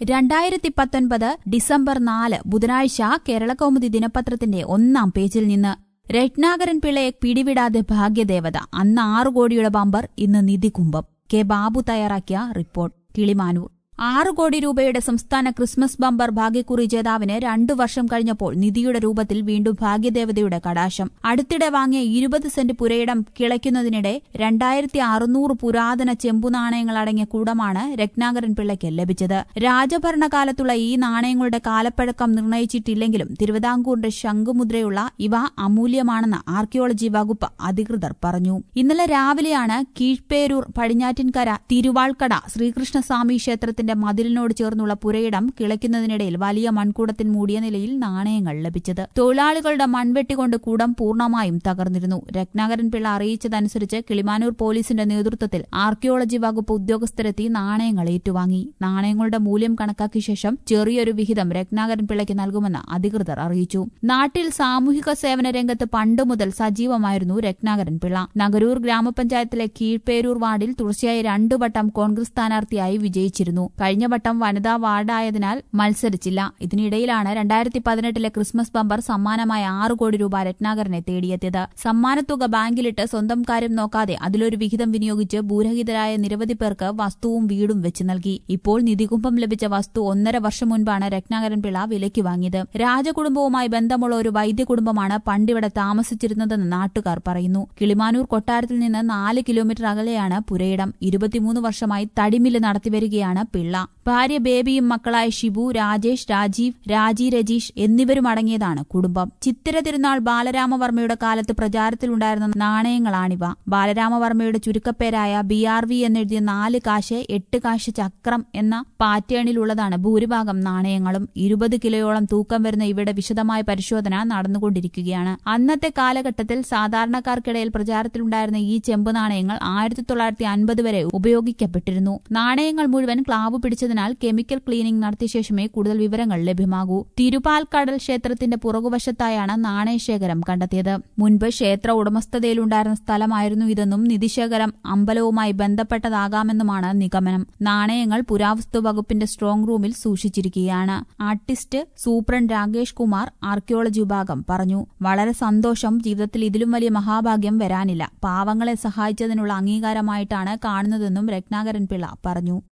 രണ്ടായിരത്തി പത്തൊൻപത് ഡിസംബർ നാല് ബുധനാഴ്ച കേരളകൗമുദി ദിനപത്രത്തിന്റെ ഒന്നാം പേജിൽ നിന്ന് രത്നാകരൻ പിള്ളയെ പിടിവിടാതെ ഭാഗ്യദേവത അന്ന് ആറു കോടിയുടെ ബമ്പർ ഇന്ന് നിധികുംഭം കെ ബാബു തയ്യാറാക്കിയ റിപ്പോർട്ട് കിളിമാനൂർ ആറ് കോടി രൂപയുടെ സംസ്ഥാന ക്രിസ്മസ് ബമ്പർ ഭാഗ്യക്കുറി ജേതാവിന് രണ്ടു വർഷം കഴിഞ്ഞപ്പോൾ നിധിയുടെ രൂപത്തിൽ വീണ്ടും ഭാഗ്യദേവതയുടെ കടാശം അടുത്തിടെ വാങ്ങിയ ഇരുപത് സെന്റ് പുരയിടം കിളയ്ക്കുന്നതിനിടെ രണ്ടായിരത്തി അറുന്നൂറ് പുരാതന ചെമ്പുനാണയങ്ങൾ അടങ്ങിയ കൂടമാണ് രത്നാകരൻ പിള്ളയ്ക്ക് ലഭിച്ചത് രാജഭരണകാലത്തുള്ള ഈ നാണയങ്ങളുടെ കാലപ്പഴക്കം നിർണയിച്ചിട്ടില്ലെങ്കിലും തിരുവിതാംകൂറിന്റെ ശംഖുമുദ്രയുള്ള ഇവ അമൂല്യമാണെന്ന് ആർക്കിയോളജി വകുപ്പ് അധികൃതർ പറഞ്ഞു ഇന്നലെ രാവിലെയാണ് കീഴ്പേരൂർ പടിഞ്ഞാറ്റിൻകര തിരുവാൾക്കട ശ്രീകൃഷ്ണസ്വാമി ക്ഷേത്രത്തിന്റെ മതിലിനോട് ചേർന്നുള്ള പുരയിടം കിളയ്ക്കുന്നതിനിടയിൽ വലിയ മൺകൂടത്തിൽ മൂടിയ നിലയിൽ നാണയങ്ങൾ ലഭിച്ചത് തൊഴിലാളികളുടെ മൺവെട്ടികൊണ്ട് കൂടം പൂർണ്ണമായും തകർന്നിരുന്നു രത്നാകരൻ പിള്ള അറിയിച്ചതനുസരിച്ച് കിളിമാനൂർ പോലീസിന്റെ നേതൃത്വത്തിൽ ആർക്കിയോളജി വകുപ്പ് ഉദ്യോഗസ്ഥരെത്തി നാണയങ്ങൾ ഏറ്റുവാങ്ങി നാണയങ്ങളുടെ മൂല്യം കണക്കാക്കിയ ശേഷം ചെറിയൊരു വിഹിതം രത്നാകരൻ പിള്ളയ്ക്ക് നൽകുമെന്ന് അധികൃതർ അറിയിച്ചു നാട്ടിൽ സാമൂഹിക സേവന രംഗത്ത് പണ്ട് മുതൽ സജീവമായിരുന്നു രത്നാകരൻ പിള്ള നഗരൂർ ഗ്രാമപഞ്ചായത്തിലെ കീഴ്പേരൂർ വാർഡിൽ തുടർച്ചയായി രണ്ടു വട്ടം കോൺഗ്രസ് സ്ഥാനാർത്ഥിയായി വിജയിച്ചിരുന്നു കഴിഞ്ഞ വട്ടം വനിതാ വാർഡായതിനാൽ മത്സരിച്ചില്ല ഇതിനിടയിലാണ് രണ്ടായിരത്തി പതിനെട്ടിലെ ക്രിസ്മസ് ബമ്പർ സമ്മാനമായ ആറ് കോടി രൂപ രത്നാകരനെ തേടിയെത്തിയത് സമ്മാനത്തുക ബാങ്കിലിട്ട് സ്വന്തം കാര്യം നോക്കാതെ അതിലൊരു വിഹിതം വിനിയോഗിച്ച് ഭൂരഹിതരായ നിരവധി പേർക്ക് വസ്തുവും വീടും വെച്ച് നൽകി ഇപ്പോൾ നിധികുംഭം ലഭിച്ച വസ്തു ഒന്നര വർഷം മുൻപാണ് രത്നാകരൻ പിള്ള വിലയ്ക്ക് വാങ്ങിയത് രാജകുടുംബവുമായി ബന്ധമുള്ള ഒരു വൈദ്യ കുടുംബമാണ് പണ്ടിവിടെ താമസിച്ചിരുന്നതെന്ന് നാട്ടുകാർ പറയുന്നു കിളിമാനൂർ കൊട്ടാരത്തിൽ നിന്ന് നാല് കിലോമീറ്റർ അകലെയാണ് പുരയിടം ഇരുപത്തിമൂന്ന് വർഷമായി തടിമില്ല് നടത്തിവരികയാണ് പിള്ള ഭാര്യ ബേബിയും മക്കളായ ഷിബു രാജേഷ് രാജീവ് രാജി രജീഷ് എന്നിവരും അടങ്ങിയതാണ് കുടുംബം ചിത്തിര തിരുനാൾ ബാലരാമവർമ്മയുടെ കാലത്ത് പ്രചാരത്തിലുണ്ടായിരുന്ന നാണയങ്ങളാണിവ ബാലരാമവർമ്മയുടെ ചുരുക്കപ്പേരായ ബി ആർ വി എന്നെഴുതിയ നാല് കാശ് എട്ട് കാശ് ചക്രം എന്ന പാറ്റേണിലുള്ളതാണ് ഭൂരിഭാഗം നാണയങ്ങളും ഇരുപത് കിലോയോളം തൂക്കം വരുന്ന ഇവയുടെ വിശദമായ പരിശോധന നടന്നുകൊണ്ടിരിക്കുകയാണ് അന്നത്തെ കാലഘട്ടത്തിൽ സാധാരണക്കാർക്കിടയിൽ പ്രചാരത്തിലുണ്ടായിരുന്ന ഈ ചെമ്പ് നാണയങ്ങൾ ആയിരത്തി തൊള്ളായിരത്തി അൻപത് വരെ ഉപയോഗിക്കപ്പെട്ടിരുന്നു നാണയങ്ങൾ മുഴുവൻ ക്ലാവ് പിടിച്ചതിനാൽ കെമിക്കൽ ക്ലീനിംഗ് നടത്തിയ ശേഷമേ കൂടുതൽ വിവരങ്ങൾ ലഭ്യമാകൂ തിരുപാൽക്കടൽ ക്ഷേത്രത്തിന്റെ പുറകുവശത്തായാണ് നാണയശേഖരം കണ്ടെത്തിയത് മുൻപ് ക്ഷേത്ര ഉടമസ്ഥതയിലുണ്ടായിരുന്ന സ്ഥലമായിരുന്നു ഇതെന്നും നിധിശേഖരം അമ്പലവുമായി ബന്ധപ്പെട്ടതാകാമെന്നുമാണ് നിഗമനം നാണയങ്ങൾ പുരാവസ്തു വകുപ്പിന്റെ സ്ട്രോങ് റൂമിൽ സൂക്ഷിച്ചിരിക്കുകയാണ് artist superintendent Rakesh Kumar archaeology വിഭാഗം പറഞ്ഞു വളരെ സന്തോഷം ജീവിതത്തിൽ ഇതിലും വലിയ മഹാഭാഗ്യം വരാനില്ല പാവങ്ങളെ സഹായിച്ചതിനുള്ള അംഗീകാരമായിട്ടാണ് കാണുന്നതെന്നും രത്നാകരൻ പിള്ള പറഞ്ഞു